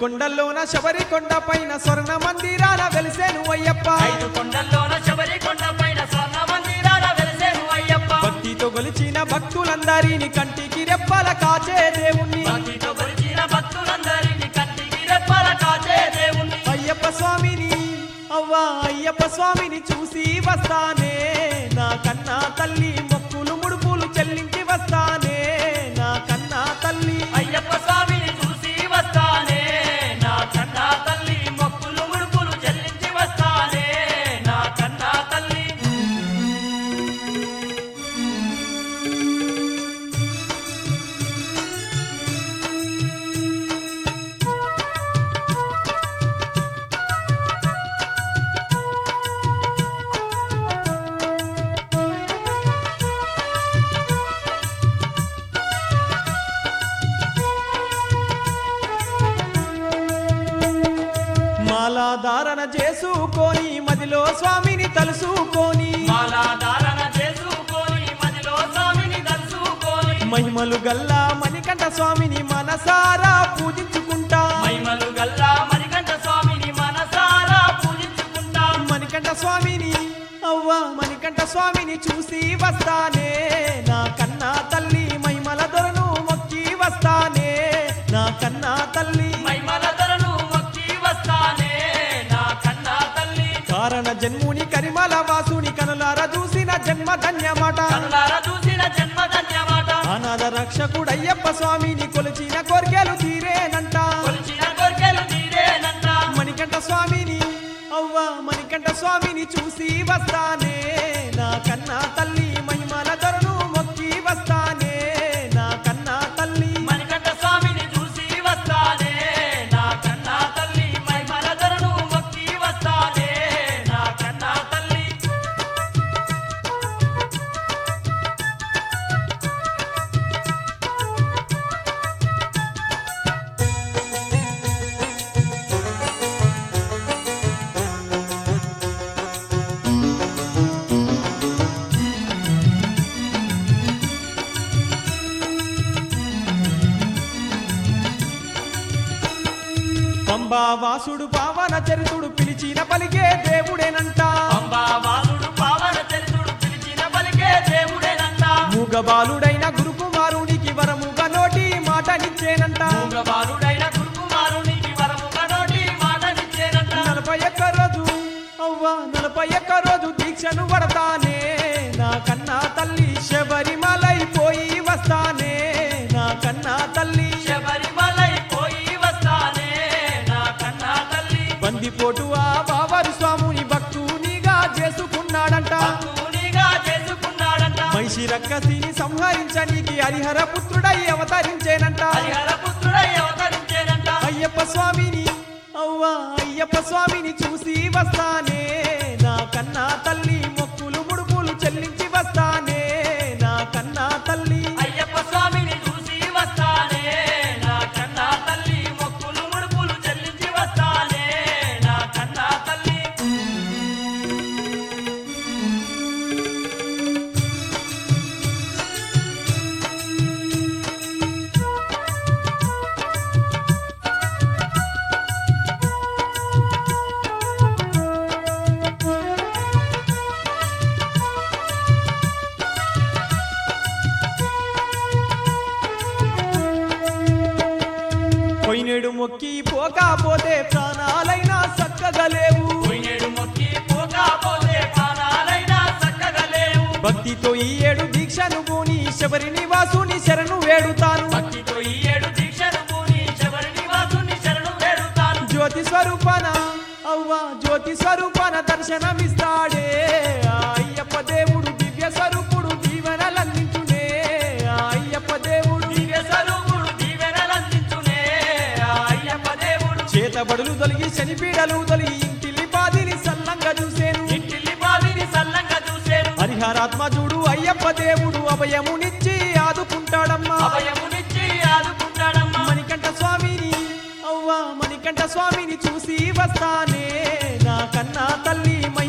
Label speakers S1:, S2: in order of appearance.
S1: కొండల్లోన శబరి కొండ పైన స్వర్ణ మందిరాల వెలిసేను అయ్యప్ప
S2: ఐదు కొండల్లోన శబరి కొండ పైన స్వర్ణ మందిరాల వెలిసేను అయ్యప్ప
S1: భక్తితో గొలిచిన భక్తులందరిని కంటికి రెప్పల కాచే దేవుణ్ణి
S2: భక్తితో కొలిచిన భక్తులందరినీ కంటికి రెప్పల కాచే దేవుణ్ణి
S1: అయ్యప్ప స్వామిని అవ్వా అయ్యప్ప స్వామిని చూసి వస్తానే నా కన్నా తల్లి మొక్కులు ముడుపులు చెల్లించి వస్తానే నా కన్నా తల్లి
S2: అయ్యప్ప స్వామిని చూసి వస్తానే నా కన్నా తల్లి మొక్కులు ముడుపులు చెల్లించి వస్తానే నా కన్నా తల్లి
S1: మాలా ధారణ చేసుకొని మదిలో స్వామిని తలుసుకొని
S2: మాలా ధారణ చేసుకొని మదిలో స్వామిని దర్శుకొని
S1: మహిమలు గల్లా మణికంఠ స్వామిని మనసారా పూజించుకుంటా
S2: మహిమలు గల్లా మణికంఠ స్వామిని మనసారా పూజించుకుంటాం
S1: మణికంఠ స్వామిని అవ్వా మణికంఠ స్వామిని చూసి వస్తానే నా కన్నా తల్లి మహిమల దొరను మొక్కి వస్తానే నా కన్నా తల్లి
S2: మహిమల ధరను మొక్కి వస్తానే నా కన్నా తల్లి
S1: కారణ జన్ముని కరిమల వాసుని కనులార చూసిన జన్మ ధన్యమాట
S2: కనులార చూసిన జన్మ ధన్యమాట
S1: అనాథ రక్షకుడయ్యప్ప స్వామిని కొలిచిన కోరికలు తీరేనంట
S2: కొలిచిన కోరికలు తీరేనంట
S1: మణికంఠ స్వామిని అవ్వా మణికంఠ స్వామిని చూసి వస్తానే నా కన్నా తల్లి మహిమల దొరను మొక్కి వస్తానే నా కన్నా తల్లి
S2: మణికంఠ స్వామిని చూసి వస్తానే నా కన్నా తల్లి మహిమల ధరను మొక్కి వస్తానే నా కన్నా తల్లి
S1: పంబా వాసుడు పావన చరితుడు పిలిచిన పలికే దేవుడేనంట
S2: అంబా వాసుడు పావన చరితుడు పిలిచిన పలికే దేవుడేనంట
S1: మూగబాలుడైన గురుకుమారునికి వరముగా నోటి మాటనిచ్చేనంట
S2: మూగబాలుడైన గురుకుమారునికి వరముగా నోటి మాటనిచ్చేనంట
S1: నలభై ఒక్క రోజు అవ్వా నలభై ఒక్క రోజు దీక్షను పడతానే నా కన్నా తల్లి శబరిమలై పోయి వస్తానే నా కన్నా తల్లి
S2: శబరిమలై పోయి వస్తానే నా కన్నా తల్లి
S1: బందిపోటు ఆ బావారు స్వాముని భక్తునిగా చేసుకున్నాడంట
S2: భక్తునిగా చేసుకున్నాడంట
S1: మహిషి రక్కసిని సంహరించనీకి హరిహర పుత్రుడై అవతరించేనంట
S2: హరిహర పుత్రుడై అవతరించేనంట
S1: అయ్యప్ప స్వామిని అవ్వా అయ్యప్ప స్వామిని చూసి వస్తానే నా కన్నా తల్లి మొక్కులు ముడుపులు చెల్లించి వస్తానే నా కన్నా తల్లి
S2: అయ్యప్ప స్వామిని చూసి వస్తానే నా కన్నా తల్లి మొక్కులు ముడుపులు చెల్లించి వస్తానే నా కన్నా తల్లి
S1: పోయినేడు మొక్కి పోకపోతే ప్రాణాలైనా చక్కగలేవు
S2: పోయినేడు మొక్కి పోకపోతే ప్రాణాలైనా చక్కగా లేవు
S1: భక్తితో ఈ ఏడు దీక్షను పూని శబరి నివాసుని శరణు వేడుతాను
S2: భక్తితో ఈ ఏడు దీక్షను పూని శబరి నివాసుని శరణు వేడుతాను
S1: జ్యోతి స్వరూపన అవ్వా జ్యోతి స్వరూపన దర్శనమిస్తాడే ఆ అయ్యప్ప దేవుడు దివ్య స్వరూపుడు దీవెనలందించునే ఆ అయ్యప్ప దేవుడు
S2: దివ్య స్వరూపుడు దీవెనలందించునే ఆ అయ్యప్ప దేవుడు
S1: చేతబడులు తొలగి శనిపీడలు తొలగి ఇంటిల్లి పాదిని సల్లంగా చూసేను
S2: ఇంటిల్లి పాదిని సల్లంగా చూసేను
S1: హరిహరాత్మజుడు అయ్యప్ప దేవుడు అభయమునిచ్చి ఆదుకుంటాడమ్మా
S2: అభయమునిచ్చి ఆదుకుంటాడమ్మా
S1: మణికంఠ స్వామిని అవ్వా మణికంఠ స్వామిని చూసి వస్తానే నా కన్నా తల్లి